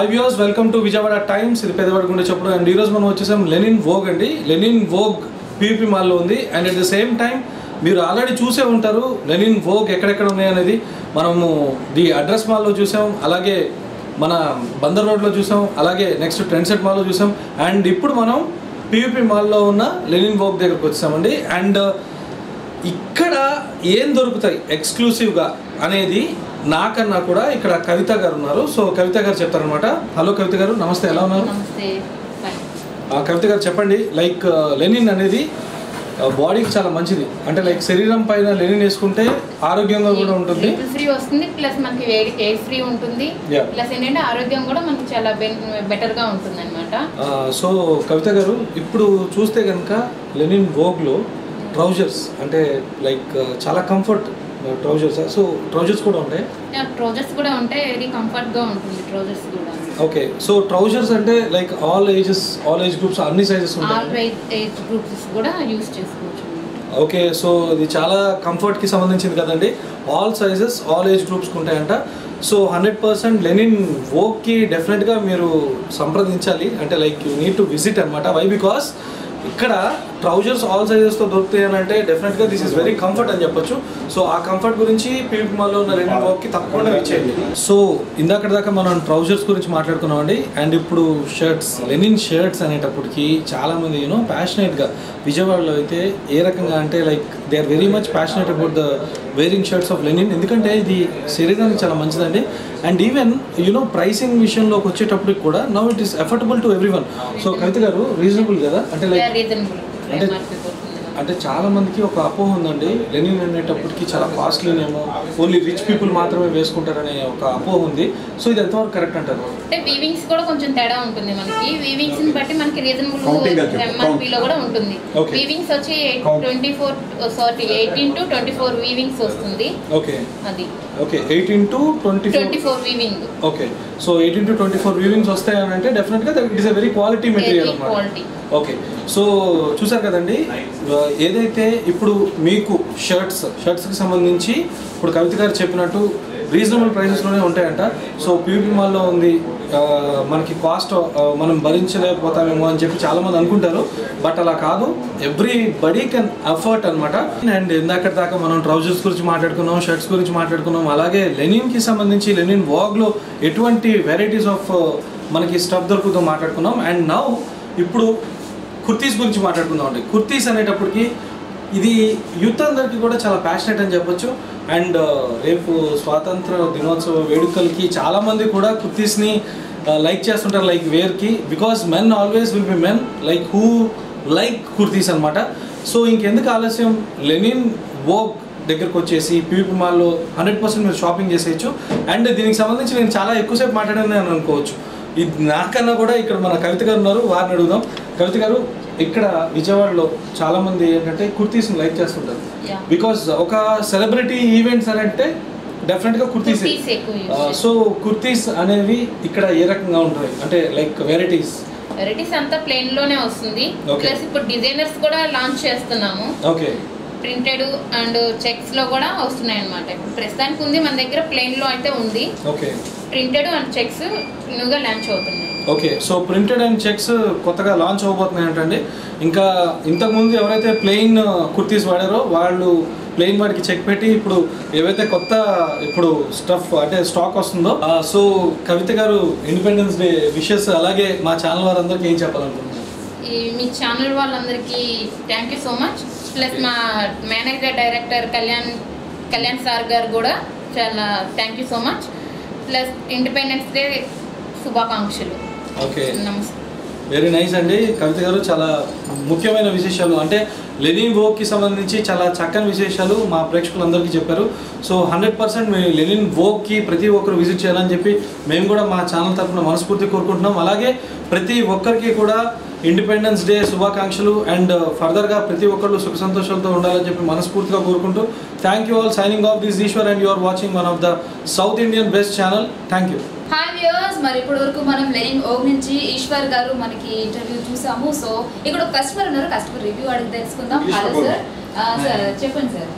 Hi views welcome to Vijayawada times ఇది పెద్దవాడి గుండె చెప్పుడు అండ్ ఈరోజు మనం వచ్చేసాం లెనిన్ వోగ్ అండి లెనిన్ వోగ్ పీవీపీ మాల్లో ఉంది and at the same time మీరు ఆల్రెడీ చూసే ఉంటారు లెనిన్ వోగ్ ఎక్కడెక్కడ ఉన్నాయి అనేది మనము ది అడ్రస్ మాల్లో చూసాం అలాగే మన బందర్ రోడ్లో చూసాం అలాగే నెక్స్ట్ ట్రెండ్ సెట్ మాల్లో చూసాం అండ్ ఇప్పుడు మనం పీవీపీ మాల్లో ఉన్న లెనిన్ వోగ్ దగ్గరకు వచ్చామండి అండ్ ఇక్కడ ఏం దొరుకుతాయి ఎక్స్క్లూసివ్గా అనేది నాకన్నా కూడా ఇక్కడ కవిత గారు ఉన్నారు సో కవిత గారు చెప్తారనమాట హలో కవిత గారు నమస్తే ఎలా ఉన్నారు నమస్తే ఫైన్. ఆ, కవిత గారు చెప్పండి లైక్ లెనిన్ అనేది బాడీకి చాలా మంచిది అంటే లైక్ శరీరం పైన లెనిన్ వేసుకుంటే ఆరోగ్యంగా కూడా ఉంటుంది లిటిల్ ఫ్రీ వస్తుంది ప్లస్ మనకి వేడి ఎయిర్ ఫ్రీ ఉంటుంది Yeah. ప్లస్ ఏంటంటే ఆరోగ్యం కూడా మనకి చాలా బెటర్ గా ఉంటుంది అనమాట ఆ, సో కవిత గారు ఇప్పుడు చూస్తే కనుక లెనిన్ వోగ్లో ట్రౌజర్స్ అంటే లైక్ చాలా కంఫర్ట్ ట్రౌజర్స్ సో ట్రౌజర్స్ కూడా ఉంటాయి ట్రోజర్స్ కూడా ఉంటాయి వెరీ కంఫర్ట్ గా ఉంటుంది ట్రోజర్స్ కూడా ఓకే సో ట్రౌజర్స్ అంటే like all ages all age groups అన్ని సైజెస్ ఆల్ ఉంటాయి ఏజ్ గ్రూప్స్ కూడా యూస్ చేసుకోవచ్చు ఓకే సో ఇది చాలా కంఫర్ట్కి సంబంధించింది కదండి ఆల్ సైజెస్ ఆల్ ఏజ్ గ్రూప్స్కి ఉంటాయంట సో హండ్రెడ్ పర్సెంట్ లెనిన్ వోక్కి డెఫినెట్గా మీరు సంప్రదించాలి అంటే like you need to visit అనమాట వై బికాస్ ఇక్కడ ట్రౌజర్స్ ఆల్ సైజెస్తో దొరుకుతాయి అని అంటే డెఫినెట్గా దిస్ ఇస్ వెరీ కంఫర్ట్ అని చెప్పొచ్చు సో ఆ కంఫర్ట్ గురించి పీవీపీ మాల్లో ఉన్న లెనిన్ వోక్కి తప్పకుండా ఇచ్చేయండి సో ఇందాక దాకా మనం ట్రౌజర్స్ గురించి మాట్లాడుకున్నామండి అండ్ ఇప్పుడు షర్ట్స్ లెనిన్ షర్ట్స్ అనేటప్పటికి చాలామంది యూనో ప్యాషనేట్గా విజయవాడలో అయితే ఏ రకంగా అంటే like they are very much passionate about the wearing shirts of Linen ఎందుకంటే ఇది శరీరానికి చాలా మంచిదండి అండ్ ఈవెన్ యూనో ప్రైసింగ్ విషయంలోకి వచ్చేటప్పటికి కూడా now it is affordable to every one so Kavitha గారు రీజనబుల్ కదా అంటే లైక్ రీజనబుల్ అంటే- ఎంఆర్పి పోతుంది అంటే చాలా మందికి ఒక అపోహ ఉందండి లెనిన్ అనేటప్పటికి చాలా కాస్ట్లీనేమో ఓన్లీ రిచ్ పీపుల్ మాత్రమే వేసుకుంటారనే ఒక అపోహ ఉంది సో ఇది ఎంతవరకు కరెక్ట్ అంటారు అంటే వీవింగ్స్ కూడా కొంచెం తేడా ఉంటుంది మనకి వీవింగ్స్ ని బట్టి మనకి రీజనబుల్ Counting గా చెప్పు, ఎంఆర్పి లో కూడా ఉంటుంది Okay. వీవింగ్స్ వచ్చి Count. Twenty four sorry eighteen to twenty four weavings వస్తుంది ఓకే అది okay eighteen to twenty twenty four weaving okay so eighteen to twenty four weavings వస్తాయని అంటే డెఫినెట్గా it is a very quality material Very అన్నమాట quality. Okay so చూసారు కదండి ఆ, ఏదైతే ఇప్పుడు మీకు షర్ట్స్ షర్ట్స్కి సంబంధించి ఇప్పుడు కవిత గారు చెప్పినట్టు రీజనబుల్ ప్రైసెస్లోనే ఉంటాయంట సో పీవీపీ మాల్లో ఉంది ఆ, మనకి కాస్ట్ మనం భరించలేకపోతామేమో అని చెప్పి చాలామంది అనుకుంటారు బట్ అలా కాదు ఎవ్రీ బడీ కెన్ అఫర్ట్ అనమాట అండ్ ఇందాక దాకా మనం ట్రౌజర్స్ గురించి మాట్లాడుకున్నాం షర్ట్స్ గురించి మాట్లాడుకున్నాం అలాగే లెనిన్కి సంబంధించి లెనిన్ వాగ్లో ఎటువంటి వెరైటీస్ ఆఫ్ మనకి స్టఫ్ దొరుకుతుందో మాట్లాడుకున్నాం అండ్ నౌ ఇప్పుడు కుర్తీస్ గురించి మాట్లాడుకుందాం అండి కుర్తీస్ అనేటప్పటికి ఇది యూత్ అందరికీ కూడా చాలా ప్యాషనెట్ అని చెప్పొచ్చు అండ్ రేపు స్వాతంత్ర దినోత్సవ వేడుకలకి చాలామంది కూడా కుర్తీస్ని లైక్ చేస్తుంటారు లైక్ వేర్కి because men always will be men like who like kurtis అనమాట సో ఇంకెందుకు ఆలస్యం లెనిన్ వోక్ దగ్గరకు వచ్చేసి పీపీ మాల్లో హండ్రెడ్ పర్సెంట్ మీరు షాపింగ్ చేసేయచ్చు అండ్ దీనికి సంబంధించి నేను చాలా ఎక్కువసేపు మాట్లాడాను అని అనుకోవచ్చు ఇది నాకన్నా కూడా ఇక్కడ మన కవిత గారు ఉన్నారు వారిని అడుగుదాం కవిత గారు ఇక్కడ విజయవాడలో చాలా మంది ఏంటంటే కుర్తీస్ని లైక్ చేస్తుంటారు Yeah. బికాస్ ఒక సెలబ్రిటీ ఈవెంట్స్ అని అంటే డెఫినెట్గా కుర్తీస్ కుర్తీస్ ఎక్కువ యూస్ చేస్తాం. సో కుర్తీస్ అనేవి ఇక్కడ ఏ రకంగా ఉంటాయి అంటే లైక్ వెరైటీస్ వెరైటీస్ అంతా ప్లెయిన్ లోనే వస్తుంది Okay. ప్లస్ ఇప్పుడు డిజైనర్స్ కూడా లాంచ్ చేస్తున్నాము ఓకే ప్రింటెడ్ అండ్ చెక్స్ లో కూడా వస్తున్నాయి అనమాట ఇప్పుడు ప్రస్తుతానికి ఉంది మన దగ్గర ప్లెయిన్ లో అయితే ఉంది ఓకే ప్రింటెడ్ అండ్ చెక్స్ న్యూగా లాంచ్ అవుతున్నాయి okay so printed and checks కొత్తగా లాంచ్ అవబోతున్నాయి అంటండి ఇంకా ఇంతకుముందు ఎవరైతే ప్లెయిన్ కుర్తీస్ వాడారో వాళ్ళు ప్లెయిన్ వాటికి చెక్ పెట్టి ఇప్పుడు ఏవైతే కొత్త ఇప్పుడు స్టఫ్ అంటే స్టాక్ వస్తుందో ఆ, సో కవిత గారు ఇండిపెండెన్స్ డే విషెస్ అలాగే మా ఛానల్ వారందరికీ ఏం చెప్పాలనుకుంటున్నారు ఈ మీ ఛానల్ వాళ్ళందరికీ thank you so much plus మా manager director Kalyan Kalyan sir గారు కూడా చాలా thank you so much plus independence day శుభాకాంక్షలు ఓకే నమస్తే వెరీ నైస్ అండి కవిత గారు చాలా ముఖ్యమైన విశేషాలు అంటే లెనిన్ వోక్కి సంబంధించి చాలా చక్కని విశేషాలు మా ప్రేక్షకులందరికీ చెప్పారు సో హండ్రెడ్ పర్సెంట్ మీ లెనిన్ వోక్కి ప్రతి ఒక్కరు విజిట్ చేయాలని చెప్పి మేము కూడా మా ఛానల్ తరఫున మనస్ఫూర్తి కోరుకుంటున్నాం అలాగే ప్రతి ఒక్కరికి కూడా ఇండిపెండెన్స్ డే శుభాకాంక్షలు అండ్ ఫర్దర్గా ప్రతి ఒక్కళ్ళు సుఖ సంతోషాలతో ఉండాలని చెప్పి మనస్ఫూర్తిగా కోరుకుంటూ thank you all signing off this Eshwar and you are watching one of the south Indian best channel thank you hi viewers మరి ఇప్పటి వరకు మనం లెనిన్ ఓగ్ నుంచి ఈశ్వర్ గారు మనకి ఇంటర్వ్యూ చూసాము సో ఇక్కడ ఒక కస్టమర్ ఉన్నారు కస్టమర్ రివ్యూ అడిగి తెలుసుకుందాం హలో సార్ సార్ చెప్పండి సార్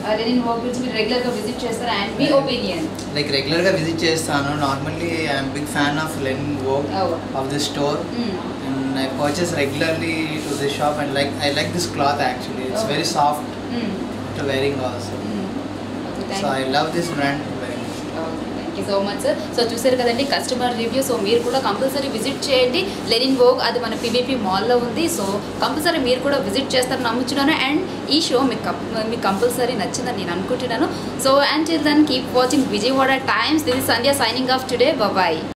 లెనిన్ వర్క్ గురించి మీరు రెగ్యులర్ గా విజిట్ చేస్తారా అండ్ మీ ఒపీనియన్ లైక్ రెగ్యులర్గా విజిట్ చేస్తాను normally I'm big fan of Linen Vogue Oh. Of this store and I purchase regularly to this shop and like I like this cloth actually it's Oh. Very soft to wearing also so I love this brand very much thank you so much sir so చూసారు కదండి customer review so మీరు కూడా compulsory visit చేయండి Linen Vogue అది మన PVP మాల్లో ఉంది so compulsory మీరు కూడా విజిట్ చేస్తారని నమ్ముతున్నాను అండ్ ఈ షో మీకు కప్- మీకు కంపల్సరీ నచ్చిందని నేను అనుకుంటున్నాను so and chill then keep watching Vijayawada times this Sandhya signing off today bye